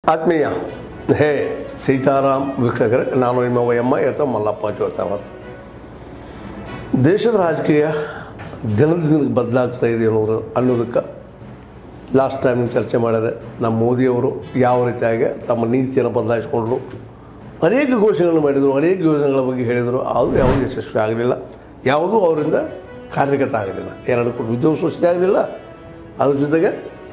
ಆತ್ಮೀಯ ಹೇ ಸೀತಾರಾಮ್ ವೀಕ್ಷಕರೇ ನಾನು ನಿಮ್ಮ ವಯಮ್ಮ ಯತ ಮಲ್ಲಪ್ಪ ಜೋತಾವರ್ ದೇಶದ ರಾಜಕೀಯ ದಿನದ ದಿನಕ್ಕೆ ಬದಲಾಗ್ತಾ ಇದೆ ಅನ್ನೋರು ಅನ್ನೋದಕ್ಕೆ ಲಾಸ್ಟ್ ಟೈಮ್ ಚರ್ಚೆ ಮಾಡಿದೆ ನಮ್ಮ ಮೋದಿಯವರು ಯಾವ ರೀತಿಯಾಗಿ ತಮ್ಮ ನೀತಿಯನ್ನು ಬದಲಾಯಿಸಿಕೊಂಡ್ರು ಅನೇಕ ಘೋಷಣೆಗಳನ್ನು ಮಾಡಿದರು ಅನೇಕ ಯೋಜನೆಗಳ ಬಗ್ಗೆ ಹೇಳಿದರು ಆದರೂ ಯಾವುದೂ ಯಶಸ್ವಿ ಆಗಲಿಲ್ಲ ಯಾವುದೂ ಅವರಿಂದ ಕಾರ್ಯಗತ ಆಗಲಿಲ್ಲ ಎರಡು ಕೋಟಿ ಉದ್ಯೋಗ ಸೃಷ್ಟಿ ಆಗಲಿಲ್ಲ ಅದ್ರ ಜೊತೆಗೆ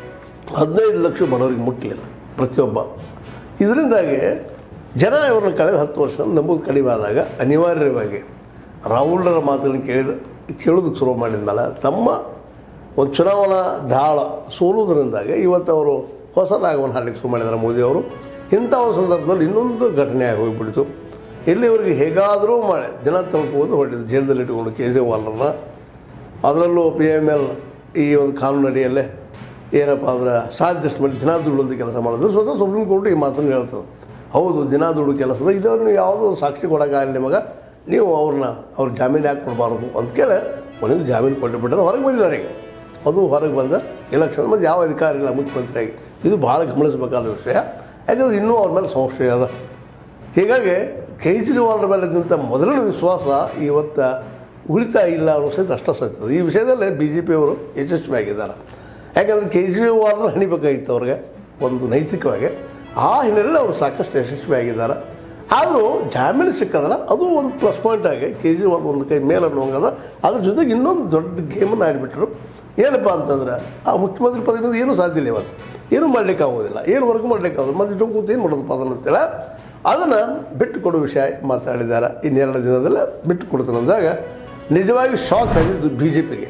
ಹದಿನೈದು ಲಕ್ಷ ಬಡವರಿಗೆ ಮುಟ್ಟಲಿಲ್ಲ ಪ್ರತಿಯೊಬ್ಬ ಇದರಿಂದಾಗಿ ಜನ ಇವ್ರನ್ನ ಕಳೆದ ಹತ್ತು ವರ್ಷ ನಂಬುದು ಕಡಿಮೆ ಆದಾಗ ಅನಿವಾರ್ಯವಾಗಿ ರಾಹುಲ್ರ ಮಾತುಗಳನ್ನು ಕೇಳಿದ ಕೇಳೋದಕ್ಕೆ ಶುರು ಮಾಡಿದ ಮೇಲೆ ತಮ್ಮ ಒಂದು ಚುನಾವಣಾ ದಾಳ ಸೋಲುವುದರಿಂದಾಗಿ ಇವತ್ತು ಅವರು ಹೊಸ ರಾಗವನ್ನು ಹಾಡಲಿಕ್ಕೆ ಶುರು ಮಾಡಿದ್ದಾರೆ ಮೋದಿಯವರು ಇಂಥ ಒಂದು ಸಂದರ್ಭದಲ್ಲಿ ಇನ್ನೊಂದು ಘಟನೆ ಆಗಿ ಹೋಗಿಬಿಡ್ತು ಇಲ್ಲಿವರೆಗೆ ಹೇಗಾದರೂ ಮಾಡಿ ದಿನ ತಲುಪುವುದು ಹೊರಟಿದ್ದು ಜೈಲದಲ್ಲಿ ಇಟ್ಟುಕೊಂಡು ಕೇಜ್ರಿವಾಲ್ರನ್ನ ಅದರಲ್ಲೂ ಪಿ ಎಮ್ ಎಲ್ ಈ ಒಂದು ಕಾನೂನು ಅಡಿಯಲ್ಲೇ ಏನಪ್ಪ ಅಂದ್ರೆ ಸಾಧ್ಯಷ್ಟು ಮಾಡಿ ದಿನ ದುಡ್ಡು ಕೆಲಸ ಮಾಡಿದ್ರು ಸ್ವತಃ ಸುಪ್ರೀಂ ಕೋರ್ಟ್ ಈ ಮಾತನ್ನು ಹೇಳ್ತದೆ ಹೌದು ದಿನ ದುಡ್ಡು ಕೆಲಸದ ಇದನ್ನು ನೀವು ಯಾವುದೋ ಸಾಕ್ಷಿ ಕೊಡೋಕ್ಕಾಗಲಿ ನಿಮಗೆ ನೀವು ಅವ್ರನ್ನ ಅವ್ರ ಜಾಮೀನು ಯಾಕೆ ಕೊಡಬಾರ್ದು ಅಂತ ಕೇಳಿ ಕೊನೆಗೆ ಜಾಮೀನು ಕೊಟ್ಟು ಬಿಟ್ಟದ್ದು ಹೊರಗೆ ಬಂದಿದ್ದಾರೆ ಈಗ ಅದು ಹೊರಗೆ ಬಂದ ಎಲೆಕ್ಷನ್ ಮತ್ತು ಯಾವ ಅಧಿಕಾರಿ ಇಲ್ಲ ಮುಖ್ಯಮಂತ್ರಿಯಾಗಿ ಇದು ಭಾಳ ಗಮನಿಸಬೇಕಾದ ವಿಷಯ ಯಾಕಂದ್ರೆ ಇನ್ನೂ ಅವ್ರ ಮೇಲೆ ಸಂಶಯ ಅದ ಹೀಗಾಗಿ ಕೇಜ್ರಿವಾಲ್ರ ಮೇಲೆ ಇದ್ದಂಥ ಮೊದಲನೇ ವಿಶ್ವಾಸ ಇವತ್ತು ಉಳಿತಾ ಇಲ್ಲ ಅನ್ನೋ ಸಹಿತ ಅಷ್ಟ ಸತ್ಯದ ಈ ವಿಷಯದಲ್ಲೇ ಬಿ ಜೆ ಪಿಯವರು ಯಶಸ್ವಿಯಾಗಿದ್ದಾರೆ ಯಾಕಂದರೆ ಕೇಜ್ರಿವಾಲ್ನ ಹಣಿಬೇಕಾಗಿತ್ತು ಅವ್ರಿಗೆ ಒಂದು ನೈತಿಕವಾಗಿ ಆ ಹಿನ್ನೆಲೆಯಲ್ಲಿ ಅವರು ಸಾಕಷ್ಟು ಯಶಸ್ವಿಯಾಗಿದ್ದಾರೆ ಆದರೂ ಜಾಮೀನು ಸಿಕ್ಕದಲ್ಲ ಅದು ಒಂದು ಪ್ಲಸ್ ಪಾಯಿಂಟ್ ಆಗಿ ಕೇಜ್ರಿವಾಲ್ ಒಂದು ಕೈ ಮೇಲೆ ಅನ್ನೋಂಗದ ಅದ್ರ ಜೊತೆಗೆ ಇನ್ನೊಂದು ದೊಡ್ಡ ಗೇಮನ್ನು ಆಡಿಬಿಟ್ರು ಏನಪ್ಪ ಅಂತಂದ್ರೆ ಆ ಮುಖ್ಯಮಂತ್ರಿ ಪದವಿಯಿಂದ ಏನೂ ಸಾಧ್ಯ ಇಲ್ಲ ಇವತ್ತು ಏನೂ ಮಾಡಲಿಕ್ಕೆ ಆಗೋದಿಲ್ಲ ಏನು ವರ್ಕ್ ಮಾಡಲಿಕ್ಕೆ ಆಗೋದು ಮತ್ತು ಇಟ್ಟು ಕೂತು ಏನು ಮಾಡೋದಪ್ಪ ಅದನ್ನು ಅಂತೇಳಿ ಅದನ್ನು ಬಿಟ್ಟು ಕೊಡೋ ವಿಷಯ ಮಾತಾಡಿದ್ದಾರೆ ಇನ್ನೆರಡು ದಿನದಲ್ಲೇ ಬಿಟ್ಟು ಕೊಡ್ತಾನೆ ಅಂದಾಗ ನಿಜವಾಗಿ ಶಾಕ್ ಆಗಿದ್ದು ಬಿ ಜೆ ಪಿಗೆ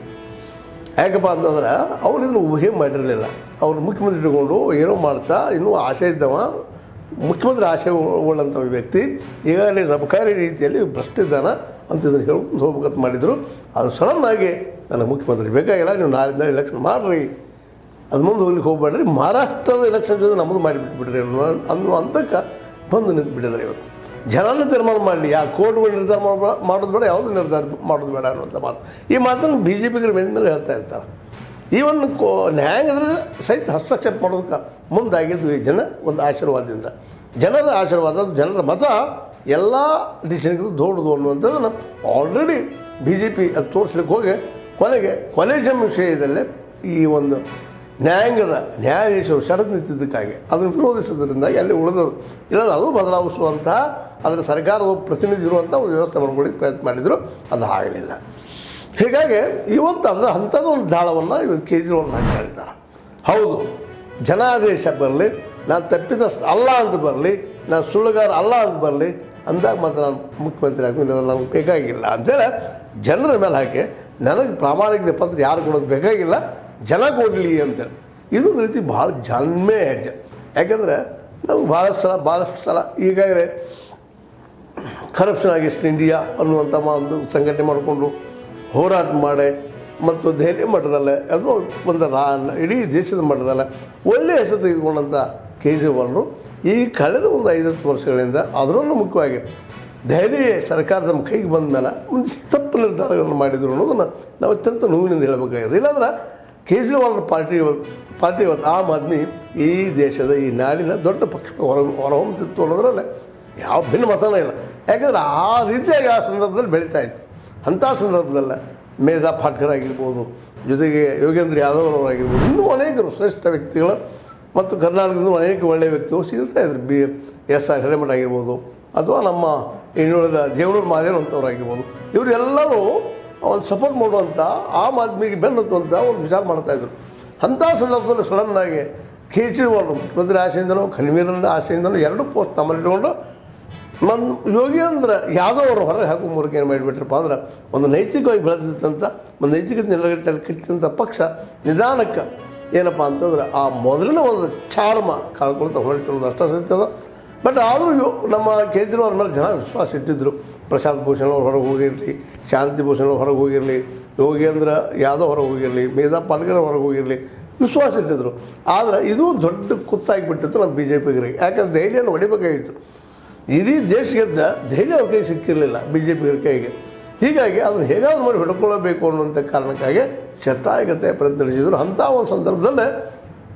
ಯಾಕಪ್ಪ ಅಂತಂದ್ರೆ ಅವ್ರು ಇದನ್ನು ಊಹೆ ಮಾಡಿರಲಿಲ್ಲ ಅವ್ರು ಮುಖ್ಯಮಂತ್ರಿ ಇಟ್ಕೊಂಡು ಏನೋ ಮಾಡ್ತಾ ಇನ್ನೂ ಆಸೆ ಇದ್ದವ ಮುಖ್ಯಮಂತ್ರಿ ಆಸೆ ಉಳ್ಳಂಥ ವ್ಯಕ್ತಿ ಈಗಾಗಲೇ ಸಬಕಾರಿ ರೀತಿಯಲ್ಲಿ ಭ್ರಷ್ಟಿದ್ದಾನ ಅಂತ ಇದನ್ನು ಹೇಳ್ಕೊಂಡು ಹೋಗ್ಬೇಕಂತ ಮಾಡಿದರು ಅದು ಸಡನ್ನಾಗಿ ನನಗೆ ಮುಖ್ಯಮಂತ್ರಿ ಬೇಕಾಗಿಲ್ಲ ನೀವು ನಾಳಿಂದ ಎಲೆಕ್ಷನ್ ಮಾಡಿರಿ ಅದು ಮುಂದೆ ಹೋಗ್ಲಿಕ್ಕೆ ಹೋಗ್ಬೇಡ್ರಿ ಮಹಾರಾಷ್ಟ್ರದ ಎಲೆಕ್ಷನ್ ಜೊತೆ ನಮ್ಮದು ಮಾಡಿಬಿಟ್ಬಿಡ್ರಿ ಅನ್ನೋ ಅನ್ನೋ ಹಂತಕ್ಕೆ ಬಂದು ನಿಂತು ಬಿಟ್ಟಿದ್ದಾರೆ ಇವತ್ತು ಜನನೇ ತೀರ್ಮಾನ ಮಾಡಲಿ ಯಾ ಕೋರ್ಟ್ಗಳು ನಿರ್ಧಾರ ಮಾಡ್ಬೇ ಮಾಡೋದು ಬೇಡ ಯಾವುದು ನಿರ್ಧಾರ ಮಾಡೋದು ಬೇಡ ಅನ್ನುವಂಥ ಮಾತು ಈ ಮಾತನ್ನು ಬಿ ಜೆ ಪಿಗರ ಮೇಲೆ ಮೇಲೆ ಹೇಳ್ತಾ ಇರ್ತಾರೆ ಈವನ್ ಕೋ ನ್ಯಾಯಾಂಗದಲ್ಲಿ ಸಹಿತ ಹಸ್ತಕ್ಷೇಪ ಮಾಡೋದಕ್ಕೆ ಮುಂದಾಗಿದ್ದು ಈ ಜನ ಒಂದು ಆಶೀರ್ವಾದದಿಂದ ಜನರ ಆಶೀರ್ವಾದ ಅದು ಜನರ ಮತ ಎಲ್ಲ ಡಿಸಿಷನ್ಗಿಂತ ದೊಡ್ಡದು ಅನ್ನುವಂಥದ್ದನ್ನು ಆಲ್ರೆಡಿ ಬಿ ಜೆ ಪಿ ಅದು ತೋರಿಸ್ಲಿಕ್ಕೆ ಹೋಗಿ ಕೊನೆಗೆ ಕೊಲೆಜಮ್ ವಿಷಯದಲ್ಲೇ ಈ ಒಂದು ನ್ಯಾಯಾಂಗದ ನ್ಯಾಯಾಧೀಶರು ಷರತ್ತು ನಿಂತಿದ್ದಕ್ಕಾಗಿ ಅದನ್ನು ವಿರೋಧಿಸೋದ್ರಿಂದಾಗಿ ಅಲ್ಲಿ ಉಳಿದದು ಇಲ್ಲದ ಅದು ಬದಲಾಯಿಸುವಂತಹ ಅದರ ಸರ್ಕಾರದ ಪ್ರತಿನಿಧಿ ಇರುವಂಥ ಒಂದು ವ್ಯವಸ್ಥೆ ಮಾಡ್ಕೊಳ್ಳಿಕ್ಕೆ ಪ್ರಯತ್ನ ಮಾಡಿದರು ಅದು ಆಗಲಿಲ್ಲ ಹೀಗಾಗಿ ಇವತ್ತು ಅದರ ಅಂಥದ್ದು ಒಂದು ದಾಳವನ್ನು ಇವತ್ತು ಕೇಜ್ರಿವಾಲ್ ಹಾಕ್ತಾ ಇದ್ದಾರೆ ಹೌದು ಜನಾದೇಶ ಬರಲಿ ನಾನು ತಪ್ಪಿತಸ್ಥ ಅಲ್ಲ ಅಂತ ಬರಲಿ ನಾನು ಸುಳ್ಳುಗಾರ ಅಲ್ಲ ಅಂತ ಬರಲಿ ಅಂದಾಗ ಮಾತ್ರ ನಾನು ಮುಖ್ಯಮಂತ್ರಿ ಆಗ್ತೀನಿ ಅದು ನನಗೆ ಬೇಕಾಗಿಲ್ಲ ಅಂತೇಳಿ ಜನರ ಮೇಲೆ ಹಾಕಿ ನನಗೆ ಪ್ರಾಮಾಣಿಕ ಪತ್ರ ಯಾರು ಕೊಡೋದು ಬೇಕಾಗಿಲ್ಲ ಜನ ಕೊಡಲಿ ಅಂತೇಳಿ ಇದೊಂದು ರೀತಿ ಭಾಳ ಜನ್ಮೇ ಹೆಜ್ಜೆ ಯಾಕೆಂದರೆ ನಾವು ಭಾಳಷ್ಟು ಸಲ ಭಾಳಷ್ಟು ಸಲ ಈಗಾಗಲೇ ಕರಪ್ಷನ್ ಅಗೇನ್ಸ್ಟ್ ಇಂಡಿಯಾ ಅನ್ನುವಂಥ ಒಂದು ಸಂಘಟನೆ ಮಾಡಿಕೊಂಡು ಹೋರಾಟ ಮಾಡಿ ಮತ್ತು ದೆಹಲಿ ಮಟ್ಟದಲ್ಲೇ ಅಥವಾ ಒಂದು ರಾ ಇಡೀ ದೇಶದ ಮಟ್ಟದಲ್ಲೇ ಒಳ್ಳೆಯ ಹೆಸರು ತೆಗೆದುಕೊಂಡಂಥ ಕೇಜ್ರಿವಾಲ್ರು ಈ ಕಳೆದ ಒಂದು ಐದತ್ತು ವರ್ಷಗಳಿಂದ ಅದರಲ್ಲೂ ಮುಖ್ಯವಾಗಿ ದೆಹಲಿ ಸರ್ಕಾರ ನಮ್ಮ ಕೈಗೆ ಬಂದ ಮೇಲೆ ಒಂದು ತಪ್ಪು ನಿರ್ಧಾರಗಳನ್ನು ಮಾಡಿದರು ಅನ್ನೋದನ್ನು ನಾವು ಅತ್ಯಂತ ನೋವಿನಿಂದ ಹೇಳಬೇಕಾಗಿದೆ ಇಲ್ಲಾಂದ್ರೆ ಕೇಜ್ರಿವಾಲ್ ಪಾರ್ಟಿ ಪಾರ್ಟಿ ಇವತ್ತು ಆಮ್ ಆದ್ಮಿ ಈ ದೇಶದ ಈ ನಾಡಿನ ದೊಡ್ಡ ಪಕ್ಷ ಹೊರ ಹೊರಹೊಮ್ಮತಿತ್ತು ಅನ್ನೋದ್ರಲ್ಲೇ ಯಾವ ಭಿನ್ನ ಮತನೇ ಇಲ್ಲ ಯಾಕಂದರೆ ಆ ರೀತಿಯಾಗಿ ಆ ಸಂದರ್ಭದಲ್ಲಿ ಬೆಳೀತಾ ಇತ್ತು ಅಂಥ ಸಂದರ್ಭದಲ್ಲ ಮೇಧಾ ಪಾಟ್ಕರ್ ಆಗಿರ್ಬೋದು ಜೊತೆಗೆ ಯೋಗೇಂದ್ರ ಯಾದವ್ ಅವರಾಗಿರ್ಬೋದು ಇನ್ನೂ ಅನೇಕರು ಶ್ರೇಷ್ಠ ವ್ಯಕ್ತಿಗಳು ಮತ್ತು ಕರ್ನಾಟಕದಿಂದ ಅನೇಕ ಒಳ್ಳೆಯ ವ್ಯಕ್ತಿಗಳು ಸಿಗ್ತಾ ಇದ್ರು ಬಿ ಎಸ್ ಆರ್ ಹಿರೇಮಠ ಆಗಿರ್ಬೋದು ಅಥವಾ ನಮ್ಮ ಇನ್ನುಳಿದ ದೇವನೂರು ಮಾದೇವ್ ಅಂತವ್ರಾಗಿರ್ಬೋದು ಇವರೆಲ್ಲರೂ ಒಂದು ಸಪೋರ್ಟ್ ಮಾಡುವಂಥ ಆಮ್ ಆದ್ಮಿಗೆ ಬೆನ್ನತ್ತುವಂಥ ಒಂದು ವಿಚಾರ ಮಾಡ್ತಾಯಿದ್ರು ಅಂಥ ಸಂದರ್ಭದಲ್ಲಿ ಸಡನ್ನಾಗಿ ಕೇಜ್ರಿವಾಲ್ ಮುಖ್ಯಮಂತ್ರಿ ಆಶೆಯಿಂದನೋ ಖನ್ವೀರನ ಆಶೆಯಿಂದನೋ ಎರಡು ಪೋಸ್ಟ್ ತಮ್ಮಲ್ಲಿಟ್ಕೊಂಡು ನನ್ನ ಯೋಗೇಂದ್ರ ಯಾದವ್ ಅವರು ಹೊರಗೆ ಹಾಕೋ ಮೂಲಕ ಏನು ಮಾಡಿಬಿಟ್ರಪ್ಪ ಅಂದ್ರೆ ಒಂದು ನೈತಿಕವಾಗಿ ಬೆಳೆದಿತ್ತಂತ ಒಂದು ನೈತಿಕತೆ ನಿಲುಗಟ್ಟಲ್ಲಿ ಕಿಟ್ಟಂಥ ಪಕ್ಷ ನಿಧಾನಕ್ಕೆ ಏನಪ್ಪ ಅಂತಂದ್ರೆ ಆ ಮೊದಲಿನ ಒಂದು ಚಾರ್ಮ ಕಳ್ಕೊಳ್ತಾ ಹೊರಟಿರೋದು ಅನ್ನೋದು ಅಷ್ಟ ಸತ್ಯದ ಬಟ್ ಆದರೂ ಯೋ ನಮ್ಮ ಕೇಜ್ರಿವಾಲ್ ಮೇಲೆ ಜನ ವಿಶ್ವಾಸ ಇಟ್ಟಿದ್ದರು ಪ್ರಶಾಂತ್ ಭೂಷಣ್ ಅವ್ರು ಹೊರಗೆ ಹೋಗಿರಲಿ ಶಾಂತಿ ಭೂಷಣ್ ಅವ್ರು ಹೊರಗೆ ಹೋಗಿರಲಿ ಯೋಗೇಂದ್ರ ಯಾದವ್ ಹೊರಗೆ ಹೋಗಿರಲಿ ಮೇಧಾ ಪಾಲ್ಗರ್ ಹೊರಗೆ ಹೋಗಿರಲಿ ವಿಶ್ವಾಸ ಇಟ್ಟಿದ್ರು ಆದರೆ ಇದು ಒಂದು ದೊಡ್ಡ ಕುತ್ತಾಗಿಬಿಟ್ಟಿತ್ತು ನಮ್ಮ ಬಿ ಜೆ ಪಿಗರಿಗೆ ಯಾಕಂದ್ರೆ ದೆಹಲಿಯನ್ನು ಹೊಡಿಬೇಕಾಗಿತ್ತು ಇಡೀ ದೇಶ ಗೆದ್ದ ದೆಹಲಿ ಅವ್ರ ಕೈಗೆ ಸಿಕ್ಕಿರಲಿಲ್ಲ ಬಿ ಜೆ ಪಿಗರ ಕೈಗೆ ಹೀಗಾಗಿ ಅದನ್ನು ಹೇಗಾದ್ರೂ ಮಾಡಿ ಹಿಡ್ಕೊಳ್ಳಬೇಕು ಅನ್ನುವಂಥ ಕಾರಣಕ್ಕಾಗಿ ಶತಾಯಗತೆ ಪ್ರಯತ್ನ ನಡೆಸಿದ್ರು ಅಂಥ ಒಂದು ಸಂದರ್ಭದಲ್ಲೇ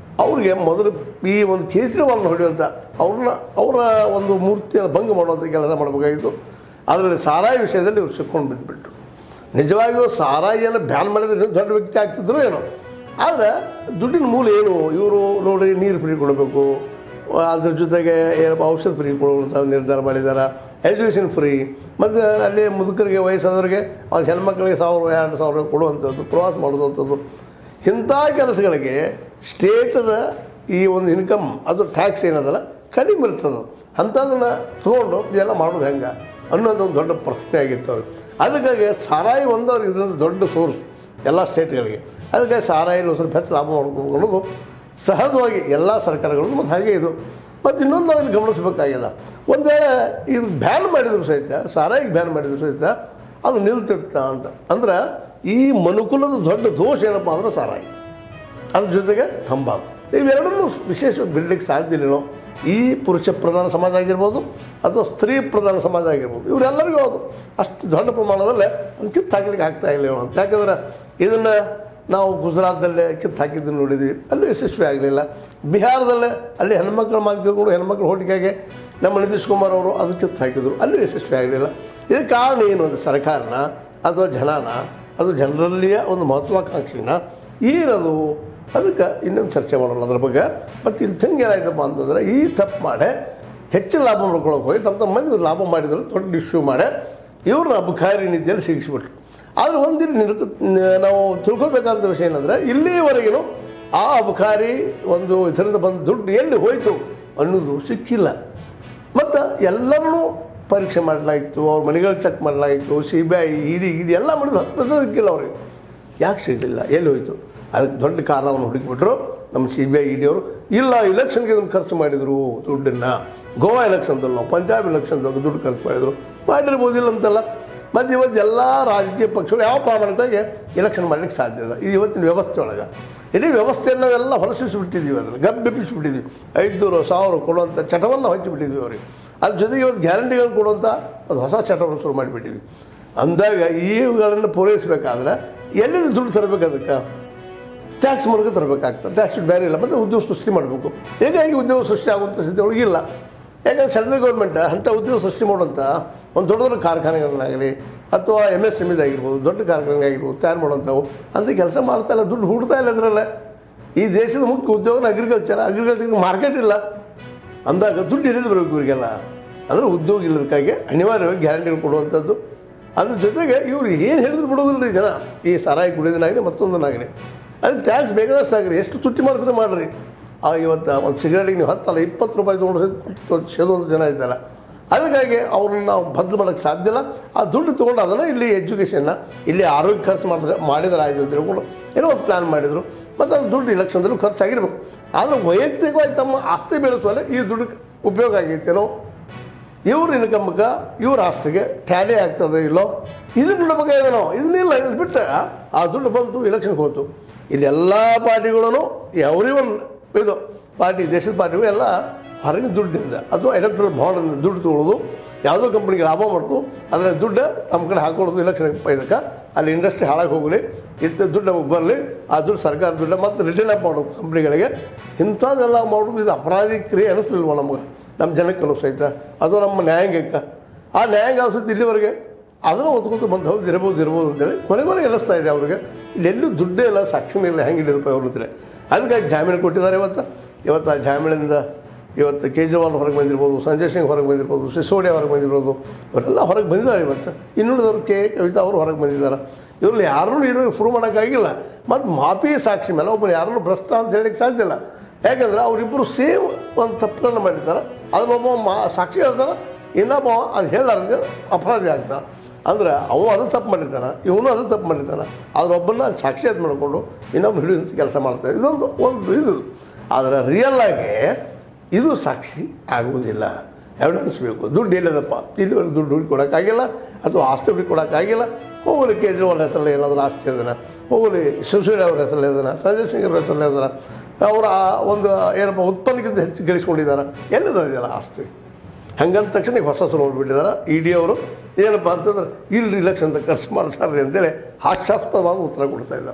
ಅವ್ರಿಗೆ ಮೊದಲು ಈ ಒಂದು ಕೇಜ್ರಿವಾಲ್ನ ಹೊಡೆಯುವಂಥ ಅವ್ರನ್ನ ಅವರ ಒಂದು ಮೂರ್ತಿಯನ್ನು ಭಂಗ ಮಾಡುವಂಥ ಕೆಲಸ ಮಾಡಬೇಕಾಗಿತ್ತು ಅದರಲ್ಲಿ ಸಾರಾಯಿ ವಿಷಯದಲ್ಲಿ ಇವ್ರು ಸಿಕ್ಕೊಂಡು ಬಿದ್ದುಬಿಟ್ರು ನಿಜವಾಗಿಯೂ ಸಾರಾಯಿಯನ್ನು ಬ್ಯಾನ್ ಮಾಡಿದ್ರೆ ಇನ್ನೂ ದೊಡ್ಡ ವ್ಯಕ್ತಿ ಆಗ್ತಿದ್ರು ಏನೋ ಆದರೆ ದುಡ್ಡಿನ ಮೂಲ ಏನು ಇವರು ನೋಡಿ ನೀರು ಫ್ರೀ ಕೊಡಬೇಕು ಅದ್ರ ಜೊತೆಗೆ ಏನಪ್ಪ ಔಷಧ ಫ್ರೀ ಕೊಡುವಂಥ ನಿರ್ಧಾರ ಮಾಡಿದ್ದಾರೆ ಎಜುಕೇಷನ್ ಫ್ರೀ ಮತ್ತು ಅಲ್ಲಿ ಮುದುಕರಿಗೆ ವಯಸ್ಸಾದವರಿಗೆ ಅವ್ರ ಹೆಣ್ಮಕ್ಳಿಗೆ ಸಾವಿರ ಎರಡು ಸಾವಿರ ಕೊಡುವಂಥದ್ದು ಪ್ರವಾಸ ಮಾಡುವಂಥದ್ದು ಇಂಥ ಕೆಲಸಗಳಿಗೆ ಸ್ಟೇಟದ ಈ ಒಂದು ಇನ್ಕಮ್ ಅದು ಟ್ಯಾಕ್ಸ್ ಏನದಲ್ಲ ಕಡಿಮೆ ಇರ್ತದೆ ಅಂಥದನ್ನು ತೊಗೊಂಡು ಇದೆಲ್ಲ ಮಾಡೋದು ಹೆಂಗೆ ಅನ್ನೋದು ಒಂದು ದೊಡ್ಡ ಪ್ರಶ್ನೆ ಆಗಿತ್ತು ಅವ್ರಿಗೆ ಅದಕ್ಕಾಗಿ ಸಾರಾಯಿ ಒಂದು ಅವ್ರಿಗೆ ಇದೊಂದು ದೊಡ್ಡ ಸೋರ್ಸ್ ಎಲ್ಲ ಸ್ಟೇಟ್ಗಳಿಗೆ ಅದಕ್ಕಾಗಿ ಸಾರಾಯಿ ಒಂದು ಸ್ವಲ್ಪ ಹೆಚ್ಚು ಲಾಭ ಮಾಡ್ಕೊಂಡು ಅನ್ನೋದು ಸಹಜವಾಗಿ ಎಲ್ಲ ಸರ್ಕಾರಗಳು ಮತ್ತು ಹಾಗೆ ಇದು ಮತ್ತು ಇನ್ನೊಂದು ನಾವು ಇಲ್ಲಿ ಗಮನಿಸಬೇಕಾಗಿಲ್ಲ ಒಂದು ವೇಳೆ ಇದು ಬ್ಯಾನ್ ಮಾಡಿದ್ರು ಸಹಿತ ಸಾರಾಯಿಗೆ ಬ್ಯಾನ್ ಮಾಡಿದ್ರು ಸಹಿತ ಅದು ನಿಲ್ತಿತ್ತ ಅಂತ ಅಂದ್ರೆ ಈ ಮನುಕುಲದ ದೊಡ್ಡ ದೋಷ ಏನಪ್ಪ ಅಂದ್ರೆ ಸಾರಾಯಿ ಅದ್ರ ಜೊತೆಗೆ ತಂಬಾಕು ಇವೆರಡನ್ನೂ ವಿಶೇಷ ಬಿಡಲಿಕ್ಕೆ ಸಾಧ್ಯ ಇಲ್ಲೇನೋ ಈ ಪುರುಷ ಪ್ರಧಾನ ಸಮಾಜ ಆಗಿರ್ಬೋದು ಅಥವಾ ಸ್ತ್ರೀ ಪ್ರಧಾನ ಸಮಾಜ ಆಗಿರ್ಬೋದು ಇವರೆಲ್ಲರಿಗೂ ಅದು ಅಷ್ಟು ದೊಡ್ಡ ಪ್ರಮಾಣದಲ್ಲೇ ಅದು ಕಿತ್ತು ಹಾಕ್ಲಿಕ್ಕೆ ಆಗ್ತಾ ಇಲ್ಲ ಏನೋ ಅಂತ ಯಾಕಂದ್ರೆ ಇದನ್ನು ನಾವು ಗುಜರಾತಲ್ಲೇ ಕಿತ್ತು ಹಾಕಿದ್ದನ್ನು ನೋಡಿದ್ವಿ ಅಲ್ಲೂ ಯಶಸ್ವಿ ಆಗಲಿಲ್ಲ ಬಿಹಾರದಲ್ಲೇ ಅಲ್ಲಿ ಹೆಣ್ಮಕ್ಳ ಮಾತು ಕೇಳ್ಕೊಂಡು ಹೆಣ್ಮಕ್ಳ ಹೋಟಿಕೆಗೆ ನಮ್ಮ ನಿತೀಶ್ ಕುಮಾರ್ ಅವರು ಅದು ಕಿತ್ತು ಹಾಕಿದ್ರು ಅಲ್ಲೂ ಯಶಸ್ವಿ ಆಗಲಿಲ್ಲ ಇದಕ್ಕೆ ಕಾರಣ ಏನು ಅಂದರೆ ಸರ್ಕಾರನ ಅಥವಾ ಜನನ ಅದು ಜನರಲ್ಲಿಯ ಒಂದು ಮಹತ್ವಾಕಾಂಕ್ಷಿನ ಏನದು ಅದಕ್ಕೆ ಇನ್ನೊಂದು ಚರ್ಚೆ ಮಾಡೋಣ ಅದ್ರ ಬಗ್ಗೆ ಬಟ್ ಇಲ್ಲಿ ಥಿಂಗ್ ಏನಾಯ್ತಪ್ಪ ಅಂತಂದ್ರೆ ಈ ತಪ್ಪು ಮಾಡಿ ಹೆಚ್ಚಿನ ಲಾಭ ಮಾಡ್ಕೊಳಕ್ಕೆ ಹೋಗಿ ತಮ್ಮ ತಮ್ಮ ಮಂದಿ ಲಾಭ ಮಾಡಿದ್ರು ದೊಡ್ಡ ಇಶ್ಯೂ ಮಾಡಿ ಇವ್ರನ್ನ ಅಬಕಾರಿ ನೀತಿಯಲ್ಲಿ ಸಿಗಿಸ್ಬಿಟ್ರು ಆದರೆ ಒಂದಿನ ನಿರುಕ ನಾವು ತಿಳ್ಕೊಳ್ಬೇಕಾದಂಥ ವಿಷಯ ಏನಂದರೆ ಇಲ್ಲಿವರೆಗೂ ಆ ಅಬಕಾರಿ ಒಂದು ಇದರಿಂದ ಬಂದ ದುಡ್ಡು ಎಲ್ಲಿ ಹೋಯಿತು ಅನ್ನೋದು ಸಿಕ್ಕಿಲ್ಲ ಮತ್ತು ಎಲ್ಲರನ್ನೂ ಪರೀಕ್ಷೆ ಮಾಡಲಾಗಿತ್ತು ಅವ್ರ ಮನೆಗಳು ಚೆಕ್ ಮಾಡಲಾಗಿತ್ತು C B I ED ED ಎಲ್ಲ ಮಾಡಿದ್ರು ಹತ್ತು ಪೈಸೆ ಸಿಕ್ಕಿಲ್ಲ ಅವ್ರಿಗೆ ಯಾಕೆ ಸಿಗಲಿಲ್ಲ ಎಲ್ಲಿ ಹೋಯಿತು ಅದಕ್ಕೆ ದೊಡ್ಡ ಕಾರಣವನ್ನು ಹುಡುಕಿಬಿಟ್ರು ನಮ್ಮ ಸಿ ಬಿ ಐ ಇಡಿ ಅವರು ಇಲ್ಲ ಇಲೆಕ್ಷನ್ಗೆ ಇದನ್ನು ಖರ್ಚು ಮಾಡಿದರು ದುಡ್ಡನ್ನು ಗೋವಾ ಎಲೆಕ್ಷನ್ದಲ್ಲ ಪಂಜಾಬ್ ಎಲೆಕ್ಷನ್ದಾಗ ದುಡ್ಡು ಖರ್ಚು ಮಾಡಿದರು ಮಾಡಿರ್ಬೋದಿಲ್ಲ ಅಂತಲ್ಲ ಮತ್ತು ಇವತ್ತು ಎಲ್ಲ ರಾಜಕೀಯ ಪಕ್ಷಗಳು ಯಾವ ಪ್ರಾಮಾಣಿಕವಾಗಿ ಎಲೆಕ್ಷನ್ ಮಾಡಲಿಕ್ಕೆ ಸಾಧ್ಯ ಇಲ್ಲ ಇದು ಇವತ್ತಿನ ವ್ಯವಸ್ಥೆ ಒಳಗೆ ಇಡೀ ವ್ಯವಸ್ಥೆಯನ್ನು ನಾವೆಲ್ಲ ಹೊರಸಿಸ್ಬಿಟ್ಟಿದ್ದೀವಿ ಅದನ್ನು ಗಬ್ಬೆಪ್ಪಿಸ್ಬಿಟ್ಟಿದ್ದೀವಿ ಐದುನೂರು ಸಾವಿರ ಕೊಡುವಂಥ ಚಟವನ್ನು ಹಚ್ಚಿಬಿಟ್ಟಿದ್ವಿ ಅವ್ರಿಗೆ ಅದ್ರ ಜೊತೆಗೆ ಇವತ್ತು ಗ್ಯಾರಂಟಿಗಳನ್ನು ಕೊಡುವಂಥ ಅದು ಹೊಸ ಚಟವನ್ನು ಶುರು ಮಾಡಿಬಿಟ್ಟಿದ್ವಿ ಅಂದಾಗ ಇವುಗಳನ್ನು ಪೂರೈಸಬೇಕಾದ್ರೆ ಎಲ್ಲಿಂದ ದುಡ್ಡು ತರಬೇಕು ಅದಕ್ಕೆ ಟ್ಯಾಕ್ಸ್ ಮೂಲಕ ತರಬೇಕಾಗ್ತದೆ ಟ್ಯಾಕ್ಸ್ ಬೇರೆ ಇಲ್ಲ ಮತ್ತು ಉದ್ಯೋಗ ಸೃಷ್ಟಿ ಮಾಡಬೇಕು ಹೇಗಾಗಿ ಉದ್ಯೋಗ ಸೃಷ್ಟಿ ಆಗುವಂಥ ಸ್ಥಿತಿ ಒಳಗಿಲ್ಲ ಯಾಕಂದ್ರೆ ಸೆಂಟ್ರಲ್ ಗೌರ್ಮೆಂಟ್ ಅಂಥ ಉದ್ಯೋಗ ಸೃಷ್ಟಿ ಮಾಡುವಂಥ ಒಂದು ದೊಡ್ಡ ದೊಡ್ಡ ಕಾರ್ಖಾನೆಗಳನ್ನಾಗಲಿ ಅಥವಾ ಎಮ್ ಎಸ್ ಎಮ್ ಇದಾಗಿರ್ಬೋದು ದೊಡ್ಡ ಕಾರ್ಖಾನೆಗಾಗಿರ್ಬೋದು ತಯಾರು ಮಾಡುವಂಥವು ಅಂತ ಕೆಲಸ ಮಾಡ್ತಾ ಇಲ್ಲ ದುಡ್ಡು ಹುಡ್ತಾ ಇಲ್ಲ ಅದರಲ್ಲೇ ಈ ದೇಶದ ಮುಖ್ಯ ಉದ್ಯೋಗ ಅಗ್ರಿಕಲ್ಚರ್ ಅಗ್ರಿಕಲ್ಚರ್ಗೆ ಮಾರ್ಕೆಟ್ ಇಲ್ಲ ಅಂದಾಗ ದುಡ್ಡು ಎಲ್ಲಿದು ಬರಬೇಕು ಇವರಿಗೆಲ್ಲ ಅಂದರೆ ಉದ್ಯೋಗ ಇಲ್ಲದಕ್ಕಾಗಿ ಅನಿವಾರ್ಯವಾಗಿ ಗ್ಯಾರಂಟಿಗಳು ಕೊಡುವಂಥದ್ದು ಅದ್ರ ಜೊತೆಗೆ ಇವ್ರು ಏನು ಹೇಳಿದ್ರು ಬಿಡೋದಿಲ್ಲ ರೀ ಜನ ಈ ಸಾರಾಯಿ ಕುಡಿಯೋದನ್ನಾಗಲಿ ಮತ್ತೊಂದನ್ನಾಗಲಿ ಅದಕ್ಕೆ ಟ್ಯಾಕ್ಸ್ ಬೇಕಾದಷ್ಟು ಆಗಿರಿ ಎಷ್ಟು ತುಟ್ಟಿ ಮಾಡಿದ್ರೆ ಮಾಡಿರಿ ಆ ಇವತ್ತು ಒಂದು ಸಿಗರೇಟಿಗೆ ನೀವು ಹತ್ತಲ್ಲ ಇಪ್ಪತ್ತು ರೂಪಾಯಿ ತೊಗೊಂಡು ಸೇದುವಂಥ ಜನ ಇದ್ದಾರೆ ಅದಕ್ಕಾಗಿ ಅವ್ರನ್ನ ನಾವು ಬದಲು ಮಾಡೋಕ್ಕೆ ಸಾಧ್ಯ ಇಲ್ಲ ಆ ದುಡ್ಡು ತೊಗೊಂಡು ಅದನ್ನು ಇಲ್ಲಿ ಎಜುಕೇಷನ್ನ ಇಲ್ಲಿ ಆರೋಗ್ಯ ಖರ್ಚು ಮಾಡಿದ್ರೆ ಮಾಡಿದ್ರೆ ಆಯ್ತು ಅಂತ ಹೇಳ್ಕೊಂಡು ಏನೋ ಒಂದು ಪ್ಲ್ಯಾನ್ ಮಾಡಿದರು ಮತ್ತು ಅದು ದುಡ್ಡು ಇಲೆಕ್ಷನ್ದಲ್ಲೂ ಖರ್ಚಾಗಿರ್ಬೇಕು ಆದರೆ ವೈಯಕ್ತಿಕವಾಗಿ ತಮ್ಮ ಆಸ್ತಿ ಬೆಳೆಸುವಲ್ಲಿ ಈ ದುಡ್ಡು ಉಪಯೋಗ ಆಗೈತೇನೋ ಇವ್ರ ಇನ್ಕಮ್ಗೆ ಇವ್ರ ಆಸ್ತಿಗೆ ಟ್ಯಾಲಿ ಆಗ್ತದೆ ಇಲ್ಲೋ ಇದನ್ನ ನೋಡ್ಬೇಕಾಗಿದೆ ನಾವು ಇದನ್ನಿಲ್ಲ ಇದನ್ನ ಬಿಟ್ಟು ಆ ದುಡ್ಡು ಬಂತು ಇಲೆಕ್ಷನ್ಗೆ ಹೋಯ್ತು ಇಲ್ಲಿ ಎಲ್ಲ ಪಾರ್ಟಿಗಳೂ ಎವ್ರಿ ಒನ್ ಇದು ಪಾರ್ಟಿ ದೇಶದ ಪಾರ್ಟಿಗಳು ಎಲ್ಲ ಹೊರಗಿನ ದುಡ್ಡಿಂದ ಅಥವಾ ಎಲೆಕ್ಟ್ರಲ್ ಬಾಂಡಿಂದ ದುಡ್ಡು ತೊಗೊಳ್ಳೋದು ಯಾವುದೋ ಕಂಪ್ನಿಗೆ ಲಾಭ ಮಾಡೋದು ಅದರ ದುಡ್ಡು ತಮ್ಮ ಕಡೆ ಹಾಕೊಳ್ಳೋದು ಇಲೆಕ್ಷನ್ ಇದಕ್ಕೆ ಅಲ್ಲಿ ಇಂಡಸ್ಟ್ರಿ ಹಾಳಾಗಿ ಹೋಗಲಿ ಇಂಥ ದುಡ್ಡು ನಮಗೆ ಬರಲಿ ಆ ದುಡ್ಡು ಸರ್ಕಾರ ದುಡ್ಡು ಮತ್ತು ರಿಟರ್ನ್ ಅಪ್ ಮಾಡೋದು ಕಂಪ್ನಿಗಳಿಗೆ ಇಂಥದ್ದೆಲ್ಲ ಮಾಡೋದು ಇದು ಅಪರಾಧಿ ಕ್ರಿಯೆ ಅನಿಸ್ಲಿಲ್ವ ನಮ್ಗೆ ನಮ್ಮ ಜನಕ್ಕೆ ಅನಿಸ್ತೈತೆ ಅದು ನಮ್ಮ ನ್ಯಾಯಾಂಗಕ್ಕೆ ಆ ನ್ಯಾಯಾಂಗ ಅನಿಸುತ್ತೆ ಇಲ್ಲಿವರೆಗೆ ಅದನ್ನು ಒತ್ಕೊತ ಬಂದು ಹೌದು ಇರ್ಬೋದು ಇರ್ಬೋದು ಅಂತೇಳಿ ಕೊನೆ ಕೊನೆಗೆ ಅನ್ನಿಸ್ತಾ ಇದೆ ಅವ್ರಿಗೆ ಇಲ್ಲೆಲ್ಲೂ ದುಡ್ಡೇ ಇಲ್ಲ ಸಾಕ್ಷಿನೇ ಇಲ್ಲ ಹೆಂಗೆ ಹಿಡಿದಪ್ಪ ಅವ್ರ ಹತ್ರ ಅದಕ್ಕಾಗಿ ಜಾಮೀನು ಕೊಟ್ಟಿದ್ದಾರೆ ಇವತ್ತು ಇವತ್ತು ಆ ಜಾಮೀನಿಂದ ಇವತ್ತು ಕೇಜ್ರಿವಾಲ್ ಹೊರಗೆ ಬಂದಿರ್ಬೋದು ಸಂಜಯ್ ಸಿಂಗ್ ಹೊರಗೆ ಬಂದಿರ್ಬೋದು ಸಿಸೋಡಿಯಾ ಹೊರಗೆ ಬಂದಿರ್ಬೋದು ಇವರೆಲ್ಲ ಹೊರಗೆ ಬಂದಿದ್ದಾರೆ ಇವತ್ತು ಇನ್ನುಳಿದವರು ಕೆ ಕವಿತಾ ಅವರು ಹೊರಗೆ ಬಂದಿದ್ದಾರೆ ಇವ್ರಲ್ಲಿ ಯಾರನ್ನೂ ಏನೂ ಪ್ರೂವ್ ಮಾಡೋಕ್ಕಾಗಿಲ್ಲ ಮತ್ತು ಮಾಪಿ ಸಾಕ್ಷಿ ಮೇಲೆ ಒಬ್ಬರು ಯಾರನ್ನೂ ಭ್ರಷ್ಟ ಅಂತ ಹೇಳಲಿಕ್ಕೆ ಸಾಧ್ಯ ಇಲ್ಲ ಯಾಕಂದ್ರೆ ಅವರಿಬ್ಬರು ಸೇಮ್ ಒಂದು ತಪ್ಪುಗಳನ್ನ ಮಾಡಿರ್ತಾರೆ ಅದನ್ನೊಬ್ಬ ಮಾ ಸಾಕ್ಷಿ ಹೇಳ್ತಾನೆ ಇನ್ನೊಬ್ಬ ಅದು ಹೇಳಾರ್ದು ಅಪರಾಧಿ ಆಗ್ತಾನೆ ಅಂದ್ರೆ ಅವ ಅದು ತಪ್ಪು ಮಾಡಿರ್ತಾನೆ ಇವನು ಅದು ತಪ್ಪು ಮಾಡಿರ್ತಾನೆ ಅದ್ರೊಬ್ಬನ ಸಾಕ್ಷಿಯಾತ್ ಮಾಡಿಕೊಂಡು ಇನ್ನೊಬ್ಬ ಹಿಡಿಯುವಂಥ ಕೆಲಸ ಮಾಡ್ತಾರೆ ಇದೊಂದು ಒಂದು ಇದು ಆದರೆ ರಿಯಲ್ ಆಗಿ ಇದು ಸಾಕ್ಷಿ ಆಗುವುದಿಲ್ಲ ಎವಿಡೆನ್ಸ್ ಬೇಕು ದುಡ್ಡು ಎಲ್ಲದಪ್ಪ ಇಲ್ಲಿವರೆಗೆ ದುಡ್ಡು ಹುಡುಕಿ ಕೊಡೋಕ್ಕಾಗಿಲ್ಲ ಅಥವಾ ಆಸ್ತಿ ಹುಡುಕಿ ಕೊಡೋಕ್ಕಾಗಿಲ್ಲ ಹೋಗಲಿ ಕೇಜ್ರಿವಾಲ್ ಹೆಸರಲ್ಲಿ ಏನಾದರೂ ಆಸ್ತಿ ಅದನ್ನ ಹೋಗಲಿ ಶಿವಸೇನೆ ಅವ್ರ ಹೆಸರಲ್ಲಿ ಅದನ್ನ ಸಂಜಯ್ ಸಿಂಗ್ ಅವ್ರ ಹೆಸರಲ್ಲಿ ಅದನ್ನ ಅವರ ಆ ಒಂದು ಏನಪ್ಪ ಉತ್ಪನ್ನಕ್ಕಿಂತ ಹೆಚ್ಚು ಗಳಿಸ್ಕೊಂಡಿದ್ದಾರೆ ಎಲ್ಲಿದೆ ಇದೆಯಲ್ಲ ಆಸ್ತಿ ಹಂಗಂದ ತಕ್ಷಣ ಈಗ ಹೊಸ ಸುರು ನೋಡ್ಬಿಟ್ಟಿದ್ದಾರೆ ಇ ಡಿ ಅವರು ಏನಪ್ಪ ಅಂತಂದ್ರೆ ಇಲ್ಲಿ ಇಲೆಕ್ಷನ್ ಖರ್ಚು ಮಾಡ್ತಾರೆ ಅಂತೇಳಿ ಹಾಸ್ಯಾಸ್ಪದವಾದ ಉತ್ತರ ಕೊಡ್ತಾ ಇದ್ದಾರೆ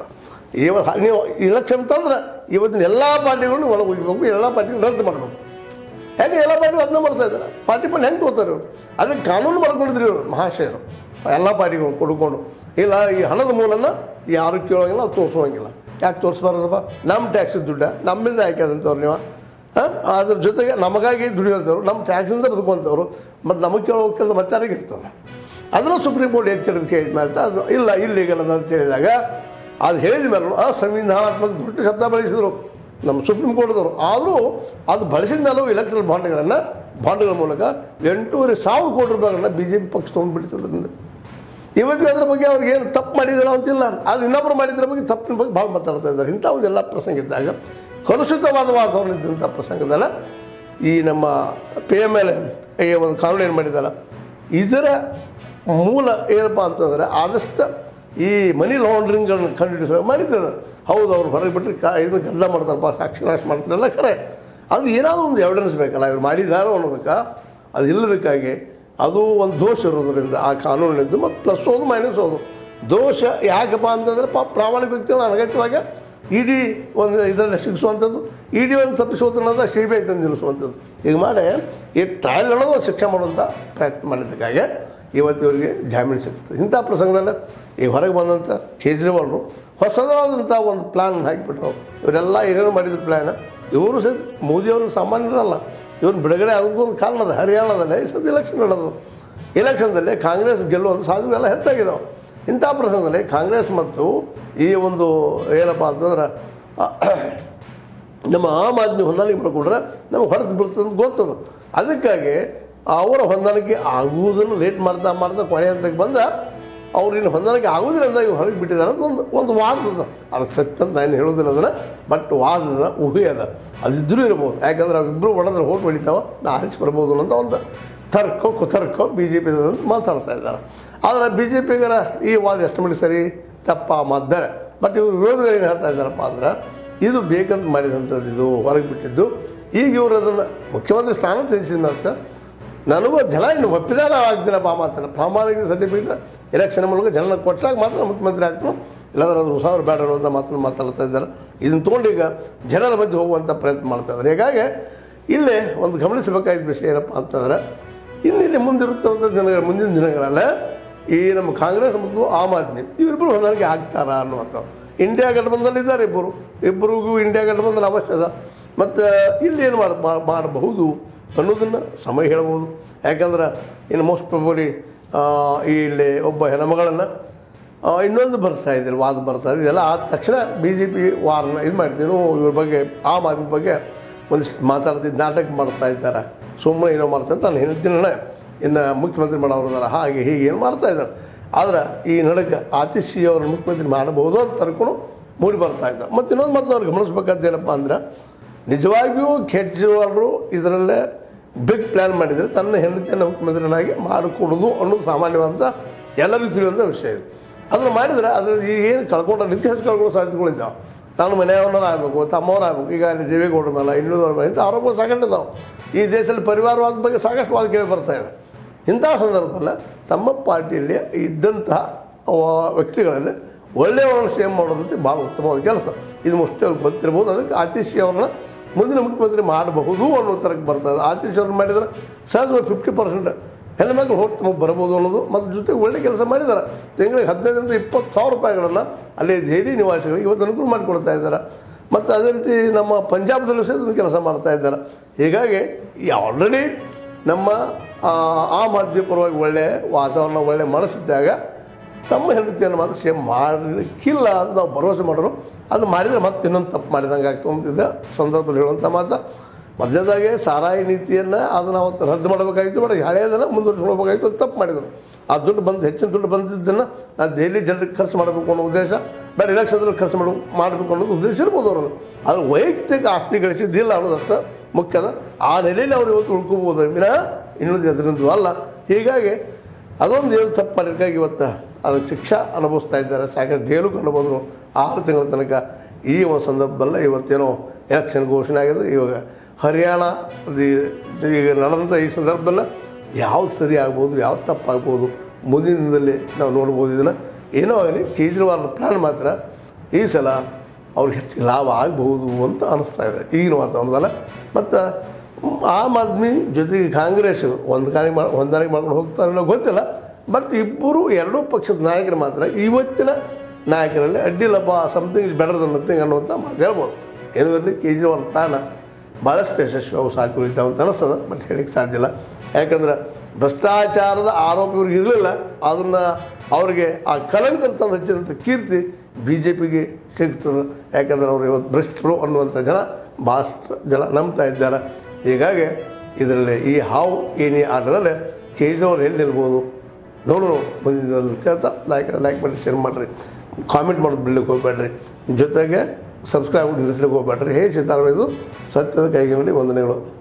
ಇವತ್ತು ನೀವು ಇಲೆಕ್ಷನ್ ತಂದ್ರೆ ಇವತ್ತಿನ ಎಲ್ಲ ಪಾರ್ಟಿಗಳನ್ನು ಒಳಗೆ ಹೋಗ್ಬೇಕು ಎಲ್ಲ ಪಾರ್ಟಿಗಳು ರದ್ದು ಮಾಡಬೇಕು ಯಾಕೆ ಎಲ್ಲ ಪಾರ್ಟಿಗಳು ಅದನ್ನ ಮಾಡ್ತಾ ಇದ್ದಾರೆ ಪಾರ್ಟಿ ಪಂಡ್ ಹೆಂಗೆ ತೋತಾರೆ ಇವರು ಅದಕ್ಕೆ ಕಾನೂನು ಮಾಡ್ಕೊಂಡಿದ್ರಿ ಇವರು ಮಹಾಶಯರು ಎಲ್ಲ ಪಾರ್ಟಿಗಳು ಕೊಡ್ಕೊಂಡು ಇಲ್ಲ ಈ ಹಣದ ಮೂಲನ ಯಾರು ಕೇಳೋಂಗಿಲ್ಲ ಅವ್ರು ತೋರಿಸೋಂಗಿಲ್ಲ ಯಾಕೆ ತೋರಿಸ್ಬಾರ್ದಪ್ಪ ನಮ್ಮ ಟ್ಯಾಕ್ಸ್ ದುಡ್ಡ ನಮ್ಮಿಂದ ಹಾಕ್ಯದಂಥವ್ರು ನೀವು ಹಾಂ ಅದ್ರ ಜೊತೆಗೆ ನಮಗಾಗಿ ದುಡಿಯೋಂಥವ್ರು ನಮ್ಮ ಟ್ಯಾಕ್ಸಿಂದ ಬದುಕುವಂಥವ್ರು ಮತ್ತು ನಮಗೆ ಕೇಳೋ ಕೆಲಸ ಮತ್ತೆ ಯಾರಿಗೆ ಇರ್ತದೆ ಅದನ್ನು ಸುಪ್ರೀಂ ಕೋರ್ಟ್ ಎಚ್ಚರಿಕೆ ಕೇಳಿದ ಮೇಲೆ ಅದು ಇಲ್ಲ ಇಲ್ಲಿಗಲ್ಲ ಅಂತ ಹೇಳಿದಾಗ ಅದು ಹೇಳಿದ ಮೇಲೆ ಅಸಂವಿಧಾನಾತ್ಮಕ ದೊಡ್ಡ ಶಬ್ದ ಬಳಸಿದರು ನಮ್ಮ ಸುಪ್ರೀಂ ಕೋರ್ಟ್ದವರು ಆದರೂ ಅದು ಬಳಸಿದ ಮೇಲೂ ಇಲೆಕ್ಟ್ರಲ್ ಬಾಂಡ್ಗಳನ್ನು ಬಾಂಡ್ಗಳ ಮೂಲಕ ಎಂಟೂವರೆ ಸಾವಿರ ಕೋಟಿ ರೂಪಾಯಿಗಳನ್ನ ಬಿ ಜೆ ಪಿ ಪಕ್ಷ ತೊಗೊಂಡ್ಬಿಡ್ತದ್ರಿಂದ ಇವತ್ತಿಗೆ ಅದ್ರ ಬಗ್ಗೆ ಅವ್ರಿಗೆ ಏನು ತಪ್ಪು ಮಾಡಿದಾರ ಅಂತಿಲ್ಲ ಆದ್ರೆ ಇನ್ನೊಬ್ಬರು ಮಾಡಿದ್ರ ಬಗ್ಗೆ ತಪ್ಪಿನ ಬಗ್ಗೆ ಭಾಳ ಮಾತಾಡ್ತಾ ಇದ್ದಾರೆ ಇಂಥ ಒಂದೆಲ್ಲ ಪ್ರಸಂಗ ಇದ್ದಾಗ ಕಲುಷಿತವಾದ ವಾತಾವರಣ ಇದ್ದಂಥ ಪ್ರಸಂಗದಲ್ಲ ಈ ನಮ್ಮ ಪಿ ಎಮ್ ಎಲ್ ಈ ಒಂದು ಕಾನೂನು ಏನು ಮಾಡಿದಾರ ಇದರ ಮೂಲ ಏನಪ್ಪ ಅಂತಂದರೆ ಆದಷ್ಟು ಈ ಮನಿ ಲಾಂಡ್ರಿಂಗ್ಗಳನ್ನ ಕಂಡುಹಿಡಿಸುವ ಮಾಡಿದ್ದಾರೆ ಹೌದು ಅವ್ರು ಹೊರಗೆ ಬಿಟ್ಟರೆ ಕಾ ಇದನ್ನು ಗದ್ದಲ ಮಾಡ್ತಾರಪ್ಪ ಸಾಕ್ಷಿ ನಾಶ ಮಾಡ್ತಾರಲ್ಲ ಖರೆ ಅದು ಏನಾದರೂ ಒಂದು ಎವಿಡೆನ್ಸ್ ಬೇಕಲ್ಲ ಇವ್ರು ಮಾಡಿದಾರೋ ಅನ್ನೋದಕ್ಕೆ ಅದು ಇಲ್ಲದಕ್ಕಾಗಿ ಅದು ಒಂದು ದೋಷ ಇರೋದ್ರಿಂದ ಆ ಕಾನೂನಿನಿಂದ ಮತ್ತು ಪ್ಲಸ್ ಹೋದು ಮೈನಸ್ ಹೋದು ದೋಷ ಯಾಕಪ್ಪ ಅಂತಂದರೆ ಪಾಪ ಪ್ರಾಮಾಣಿಕ ವ್ಯಕ್ತಿಗಳು ಅನಗತ್ಯವಾಗಿ ಇಡೀ ಒಂದು ಇದರಲ್ಲಿ ಶಿಕ್ಷಿಸುವಂಥದ್ದು ಇಡೀ ಒಂದು ತಪ್ಪಿಸುವುದನ್ನದ ಸಿ ಬಿ ಐ ತಂದು ನಿಲ್ಲಿಸುವಂಥದ್ದು ಈಗ ಮಾಡಿ ಈ ಟ್ರಯಲ್ ಅನ್ನೋದು ಒಂದು ಶಿಕ್ಷೆ ಮಾಡುವಂಥ ಪ್ರಯತ್ನ ಮಾಡಿದ್ದಕ್ಕಾಗಿ ಇವತ್ತು ಇವರಿಗೆ ಜಾಮೀನು ಸಿಗ್ತದೆ ಇಂಥ ಪ್ರಸಂಗದಲ್ಲಿ ಈಗ ಹೊರಗೆ ಬಂದಂಥ ಕೇಜ್ರಿವಾಲ್ರು ಹೊಸದಾದಂಥ ಒಂದು ಪ್ಲ್ಯಾನ್ ಹಾಕಿಬಿಟ್ರು ಇವರೆಲ್ಲ ಏನೇನು ಮಾಡಿದ ಪ್ಲ್ಯಾನ್ ಇವರು ಸಹ ಮೋದಿಯವರು ಸಾಮಾನ್ಯರಲ್ಲ ಇವ್ರನ್ನ ಬಿಡುಗಡೆ ಆಗೋದಕ್ಕೂ ಒಂದು ಕಾರಣ ಅದ ಹರಿಯಾಣದಲ್ಲಿ ಈ ಸದ್ಯ ಎಲೆಕ್ಷನ್ ನಡೆದು ಎಲೆಕ್ಷನ್ದಲ್ಲಿ ಕಾಂಗ್ರೆಸ್ ಗೆಲ್ಲುವಂಥ ಸಾಧ್ಯತೆಲ್ಲ ಹೆಚ್ಚಾಗಿದ್ದಾವೆ ಇಂಥ ಪ್ರಸಂಗದಲ್ಲಿ ಕಾಂಗ್ರೆಸ್ ಮತ್ತು ಈ ಒಂದು ಏನಪ್ಪ ಅಂತಂದ್ರೆ ನಮ್ಮ ಆಮ್ ಆದ್ಮಿ ಹೊಂದಾಣಿಕೆ ಮಾಡಿಕೊಂಡ್ರೆ ನಮಗೆ ಹೊಡೆದು ಬೀಳ್ತದೆ ಅಂತ ಗೊತ್ತದು ಅದಕ್ಕಾಗಿ ಅವರ ಹೊಂದಾಣಿಕೆ ಆಗುವುದನ್ನು ಲೇಟ್ ಮಾಡ್ತಾ ಮಾಡ್ತಾ ಕೊನೆ ಹಂತಕ್ಕೆ ಬಂದ ಅವ್ರಿನ್ನು ಹೊಂದಾಣಿಕೆ ಆಗೋದಿಲ್ಲ ಅಂದಾಗ ಹೊರಗೆ ಬಿಟ್ಟಿದ್ದಾರೆ ಅಂತ ಒಂದು ಒಂದು ವಾದ ಅದ ಅದು ಸತ್ಯ ಅಂತ ನಾನು ಹೇಳೋದಿಲ್ಲ ಅದನ್ನು ಬಟ್ ವಾದದ ಊಹೆ ಅದ ಅದಿದ್ದರೂ ಇರ್ಬೋದು ಯಾಕಂದ್ರೆ ಅವಿಬ್ಬರು ಹೊಡೆದ್ರೆ ಓಟ್ ಹೊಡಿತಾವ ನಾ ಆರಿಸಿ ಬರ್ಬೋದು ಅಂತ ಒಂದು ತರ್ಕೋ ಕುತರ್ಕೋ ಬಿ ಜೆ ಪಿ ಅಂತ ಮಾತಾಡ್ತಾ ಇದ್ದಾರೆ ಆದರೆ ಬಿ ಜೆ ಪಿಗರ ಈ ವಾದ ಎಷ್ಟು ಮಟ್ಟಿಗೆ ಸರಿ ತಪ್ಪ ಮಾತು ಬೇರೆ ಬಟ್ ಇವರು ವಿರೋಧಿಗಳು ಏನು ಹೇಳ್ತಾ ಇದ್ದಾರಪ್ಪ ಅಂದ್ರೆ ಇದು ಬೇಕಂತ ಮಾಡಿದಂಥದ್ದು ಇದು ಹೊರಗೆ ಬಿಟ್ಟಿದ್ದು ಈಗ ಇವರು ಅದನ್ನು ಮುಖ್ಯಮಂತ್ರಿ ಸ್ಥಾನ ತ್ಯಜಿಸಿದಂತ ನನಗೂ ಜನ ಇನ್ನು ಒಪ್ಪಿದಾಗ ಆಗ್ತೀನಪ್ಪ ಆ ಮಾತನ್ನು ಪ್ರಾಮಾಣಿಕ ಸರ್ಟಿಫಿಕೇಟ್ ಎಲೆಕ್ಷನ್ ಮೂಲಕ ಜನ ಕೊಟ್ಟಾಗ ಮಾತ್ರ ನಾನು ಮುಖ್ಯಮಂತ್ರಿ ಆಗ್ತಾನೆ ಇಲ್ಲಾಂದ್ರೆ ಅದು ಹೊಸ ಬೇಡ ಅನ್ನುವಂಥ ಮಾತನ್ನು ಮಾತಾಡ್ತಾ ಇದ್ದಾರೆ ಇದನ್ನು ತೊಗೊಂಡು ಈಗ ಜನರ ಮಧ್ಯೆ ಹೋಗುವಂಥ ಪ್ರಯತ್ನ ಮಾಡ್ತಾ ಇದ್ದಾರೆ ಹೀಗಾಗಿ ಇಲ್ಲೇ ಒಂದು ಗಮನಿಸಬೇಕಾದ ವಿಷಯ ಏನಪ್ಪ ಅಂತಂದ್ರೆ ಇನ್ನು ಇಲ್ಲಿ ಮುಂದಿರುತ್ತಂಥ ದಿನಗಳ ಮುಂದಿನ ದಿನಗಳಲ್ಲಿ ಈ ನಮ್ಮ ಕಾಂಗ್ರೆಸ್ ಮತ್ತು ಆಮ್ ಆದ್ಮಿ ಇವರಿಬ್ಬರು ಹೊಂದಾಣಿಕೆ ಆಗ್ತಾರಾ ಅನ್ನುವಂಥ ಇಂಡಿಯಾ ಗಠಬಂಧನಲ್ಲಿ ಇದ್ದಾರೆ ಇಬ್ಬರು ಇಬ್ಬರಿಗೂ ಇಂಡಿಯಾ ಗಠಬಂಧನ ಅವಶ್ಯ ಅದ ಮತ್ತು ಇಲ್ಲಿ ಏನು ಮಾಡ ಮಾ- ಮಾಡಬಹುದು ಅನ್ನೋದನ್ನು ಸಮಯ ಹೇಳ್ಬೋದು ಯಾಕಂದ್ರೆ ಇನ್ನು ಮೋಸ್ಟ್ ಪ್ರೊಬಲಿ ಇಲ್ಲಿ ಒಬ್ಬ ಹೆಣ್ಮಗಳನ್ನು ಇನ್ನೊಂದು ಬರ್ತಾ ಇದ್ದಾರೆ ವಾದ ಬರ್ತಾ ಇದೆ ಇದೆಲ್ಲ ಆದ ತಕ್ಷಣ ಬಿ ಜೆ ಪಿ ವಾರನ ಇದು ಮಾಡ್ತೀವಿ ಇವ್ರ ಬಗ್ಗೆ ಆಮ್ ಆದ್ಮಿ ಬಗ್ಗೆ ಒಂದಿಷ್ಟು ಮಾತಾಡ್ತಿದ್ದು ನಾಟಕ ಮಾಡ್ತಾ ಇದ್ದಾರೆ ಸುಮ್ಮನೆ ಏನೋ ಮಾಡ್ತಾರೆ ಅಂತ ನಾನು ಹೇಳ್ತೀನಿ ಇನ್ನು ಮುಖ್ಯಮಂತ್ರಿ ಮಾಡೋರು ಹಾಗೆ ಹೀಗೆ ಏನು ಮಾಡ್ತಾ ಇದ್ದಾರೆ ಆದ್ರೆ ಈ ನಡಕ ಆತಿಶಿ ಅವರು ಮುಖ್ಯಮಂತ್ರಿ ಮಾಡಬಹುದು ಅಂತ ತರ್ಕೊಂಡು ಮೂಡಿ ಬರ್ತಾ ಇದ್ದಾರೆ ಮತ್ತು ಇನ್ನೊಂದು ಮಾತು ಅವ್ರು ಗಮನಿಸ್ಬೇಕಾದ್ದು ಏನಪ್ಪ ಅಂದ್ರೆ ನಿಜವಾಗಿಯೂ ಕೇಜ್ರಿವಾಲ್ರು ಇದರಲ್ಲೇ ಬಿಗ್ ಪ್ಲ್ಯಾನ್ ಮಾಡಿದರೆ ತನ್ನ ಹೆಂಡತಿಯನ್ನು ಮುಖ್ಯಮಂತ್ರಿನಾಗಿ ಮಾಡಿಕೊಡೋದು ಅನ್ನೋದು ಸಾಮಾನ್ಯವಾದಂಥ ಎಲ್ಲರಿಗೂ ತಿಳಿಯುವಂಥ ವಿಷಯ ಇದು ಅದನ್ನು ಮಾಡಿದರೆ ಅದ್ರ ಈಗ ಏನು ಕಳ್ಕೊಂಡ ಇತಿಹಾಸ ಕಳ್ಕೊಳ್ಳೋ ಸಾಧ್ಯತೆಗಳಿದ್ದಾವೆ ನಾನು ಮನೆಯವರನ್ನ ಆಗಬೇಕು ತಮ್ಮವರಾಗಬೇಕು ಈಗ ಅಲ್ಲಿ ದೇವೇಗೌಡರ ಮೇಲೆ ಇನ್ನೂರವ್ರ ಮೇಲೆ ಇಂಥ ಆರೋಪಗಳು ಸಾಕಷ್ಟು ಇದ್ದಾವೆ ಈ ದೇಶದಲ್ಲಿ ಪರಿವಾರವಾದ ಬಗ್ಗೆ ಸಾಕಷ್ಟು ವಾದ ಕೇಳಿ ಬರ್ತಾ ಇದೆ ಇಂತಹ ಸಂದರ್ಭದಲ್ಲಿ ತಮ್ಮ ಪಾರ್ಟಿಯಲ್ಲಿ ಇದ್ದಂತಹ ಅವ- ವ್ಯಕ್ತಿಗಳಲ್ಲಿ ಒಳ್ಳೆಯವರನ್ನು ಸೇವ್ ಮಾಡೋದಂತೆ ಭಾಳ ಉತ್ತಮವಾದ ಕೆಲಸ ಇದು ಮುಷ್ಟಿ ಅವ್ರಿಗೆ ಗೊತ್ತಿರ್ಬೋದು ಅದಕ್ಕೆ ಆತಿಶಿ ಅವ್ರನ್ನ ಮುಂದಿನ ಮುಖ್ಯಮಂತ್ರಿ ಮಾಡಬಹುದು ಅನ್ನೋ ಥರಕ್ಕೆ ಬರ್ತದೆ ಆತಿಶಿ ಅವ್ರನ್ನ ಮಾಡಿದ್ರೆ ಸಹಜವಾಗಿ ಫಿಫ್ಟಿ ಪರ್ಸೆಂಟ್ ಹೆಣ್ಮಕ್ಳು ಹೋಗಿ ತಮಗೆ ಬರ್ಬೋದು ಅನ್ನೋದು ಮತ್ತು ಜೊತೆಗೆ ಒಳ್ಳೆ ಕೆಲಸ ಮಾಡಿದ್ದಾರೆ ತಿಂಗಳಿಗೆ ಹದಿನೈದರಿಂದ ಇಪ್ಪತ್ತು ಸಾವಿರ ರೂಪಾಯಿಗಳನ್ನು ಅಲ್ಲಿ ದೆಹಲಿ ನಿವಾಸಿಗಳಿಗೆ ಇವತ್ತು ಅನುಕೂಲ ಮಾಡಿಕೊಡ್ತಾ ಇದ್ದಾರೆ ಮತ್ತು ಅದೇ ರೀತಿ ನಮ್ಮ ಪಂಜಾಬ್ದಲ್ಲೂ ಸಹ ಇದನ್ನು ಕೆಲಸ ಮಾಡ್ತಾ ಇದ್ದಾರೆ ಹೀಗಾಗಿ ಈ ಆಲ್ರೆಡಿ ನಮ್ಮ ಆ, ಆಮ್ ಆದ್ಮಿ ಪರವಾಗಿ ಒಳ್ಳೆ ವಾತಾವರಣ ಒಳ್ಳೆ ಮನಸ್ಸಿದ್ದಾಗ ತಮ್ಮ ಹೆಂಡತಿಯನ್ನು ಮಾತ್ರ ಸೇಮ್ ಮಾಡಲಿಕ್ಕಿಲ್ಲ ಅಂತ ನಾವು ಭರವಸೆ ಮಾಡೋರು ಅದು ಮಾಡಿದರೆ ಮತ್ತೆ ಇನ್ನೊಂದು ತಪ್ಪು ಮಾಡಿದಂಗೆ ಆಗ್ತದೆ ಅಂತಿದ್ದ ಸಂದರ್ಭದಲ್ಲಿ ಹೇಳುವಂಥ ಮಾತು ಮೊದಲನೇದಾಗೆ ಸಾರಾಯಿ ನೀತಿಯನ್ನು ಅದನ್ನು ಅವತ್ತು ರದ್ದು ಮಾಡಬೇಕಾಗಿತ್ತು ಬಟ್ ಹಳೆಯದನ್ನು ಮುಂದುವರಿಸ್ಕೊಳ್ಬೇಕಾಗಿತ್ತು ಅದು ತಪ್ಪು ಮಾಡಿದರು ಆ ದುಡ್ಡು ಬಂದು ಹೆಚ್ಚಿನ ದುಡ್ಡು ಬಂದಿದ್ದನ್ನು ನಾನು ದೆಹಲಿ ಜನರಿಗೆ ಖರ್ಚು ಮಾಡಬೇಕು ಅನ್ನೋ ಉದ್ದೇಶ ಬೇರೆ ಇಲೆಕ್ಷನ್ದಲ್ಲಿ ಖರ್ಚು ಮಾಡು ಮಾಡಬೇಕು ಅನ್ನೋದು ಉದ್ದೇಶ ಇರ್ಬೋದು ಅವರು ಅದು ವೈಯಕ್ತಿಕ ಆಸ್ತಿ ಗಳಿಸಿದ್ದಿಲ್ಲ ಅನ್ನೋದಷ್ಟು ಮುಖ್ಯದ ಆ ನೆಲೆಯಲ್ಲಿ ಅವರು ಇವತ್ತು ಉಳ್ಕೋಬೋದು ವಿನಃ ಇನ್ನೊಂದು ಎದುರಿಂದು ಅಲ್ಲ ಹೀಗಾಗಿ ಅದೊಂದು ಏನು ತಪ್ಪು ಮಾಡಿದಕ್ಕಾಗಿ ಇವತ್ತು ಅದಕ್ಕೆ ಶಿಕ್ಷೆ ಅನುಭವಿಸ್ತಾ ಇದ್ದಾರೆ ಸಾಕಷ್ಟು ಜೈಲು ಕಂಡು ಬಂದರು ಆರು ತಿಂಗಳ ತನಕ ಈ ಒಂದು ಸಂದರ್ಭದಲ್ಲ ಇವತ್ತೇನೋ ಎಲೆಕ್ಷನ್ ಘೋಷಣೆ ಆಗಿದೆ ಇವಾಗ ಹರಿಯಾಣ ಅದು ಈಗ ನಡೆದಂಥ ಈ ಸಂದರ್ಭದಲ್ಲಿ ಯಾವ್ದು ಸರಿ ಆಗ್ಬೋದು ಯಾವ್ದು ತಪ್ಪಾಗ್ಬೋದು ಮುಂದಿನ ದಿನದಲ್ಲಿ ನಾವು ನೋಡ್ಬೋದು ಇದನ್ನು ಏನೋ ಆಗಲಿ ಕೇಜ್ರಿವಾಲ್ ಪ್ಲ್ಯಾನ್ ಮಾತ್ರ ಈ ಸಲ ಅವ್ರಿಗೆ ಹೆಚ್ಚು ಲಾಭ ಆಗಬಹುದು ಅಂತ ಅನ್ನಿಸ್ತಾ ಇದೆ ಈಗಿನ ವಾತಾವರಣದಲ್ಲ ಮತ್ತು ಆಮ್ ಆದ್ಮಿ ಜೊತೆಗೆ ಕಾಂಗ್ರೆಸ್ ಹೊಂದಾಣಿಕೆ ಮಾಡಿ ಹೊಂದಾಣಿಕೆ ಮಾಡ್ಕೊಂಡು ಹೋಗ್ತಾರಲ್ಲ ಗೊತ್ತಿಲ್ಲ ಬಟ್ ಇಬ್ಬರು ಎರಡೂ ಪಕ್ಷದ ನಾಯಕರು ಮಾತ್ರ ಇವತ್ತಿನ ನಾಯಕರಲ್ಲಿ ಅಡ್ಡಿಲ್ಲಪ್ಪ something is better than nothing ಅನ್ನುವಂಥ ಮಾತು ಹೇಳ್ಬೋದು ಏನೂ ಇರಲಿ ಕೇಜ್ರಿವಾಲ್ ಪ್ಲಾನ ಭಾಳಷ್ಟು ಯಶಸ್ವಿ ಅವು ಸಾಧ್ಯಗಳಿದ್ದಾವೆ ಅಂತ ಅನಿಸ್ತದೆ ಬಟ್ ಹೇಳಿಕ್ಕೆ ಸಾಧ್ಯ ಇಲ್ಲ ಯಾಕಂದ್ರೆ ಭ್ರಷ್ಟಾಚಾರದ ಆರೋಪ ಇವ್ರಿಗೆ ಇರಲಿಲ್ಲ ಅದನ್ನು ಅವರಿಗೆ ಆ ಕಲಂಕ ತಂದು ಹಚ್ಚಿದಂಥ ಕೀರ್ತಿ ಬಿ ಜೆ ಪಿಗೆ ಸಿಗ್ತದೆ ಯಾಕಂದ್ರೆ ಅವರು ಇವತ್ತು ಭ್ರಷ್ಟರು ಅನ್ನುವಂಥ ಜನ ಭಾಳಷ್ಟು ಜನ ನಂಬ್ತಾ ಇದ್ದಾರೆ ಹೀಗಾಗಿ ಇದರಲ್ಲಿ ಈ ಹಾವು ಏನಿ ಆಟದಲ್ಲಿ ಕೇಜ್ರಿವಾಲ್ ಎಲ್ಲಿ ನಿಲ್ಬೋದು ನೋಡೋಣ ಮುಂದಿನ ಅಂತ ಹೇಳ್ತಾ ಲೈಕ್ ಲೈಕ್ ಮಾಡಿ ಶೇರ್ ಮಾಡಿರಿ ಕಾಮೆಂಟ್ ಮಾಡೋದು ಬಿಡ್ಲಿಕ್ಕೆ ಹೋಗ್ಬೇಡ್ರಿ ಜೊತೆಗೆ ಸಬ್ಸ್ಕ್ರೈಬ್ ನಿಲ್ಲಿಸ್ಲಿಕ್ಕೆ ಹೋಗ್ಬೇಡ್ರಿ ಹೇ ಸೀತಾರಾಮ ಇದು ಸತ್ಯದ ಕೈಗೆ ನೋಡಿ ವಂದನೆಗಳು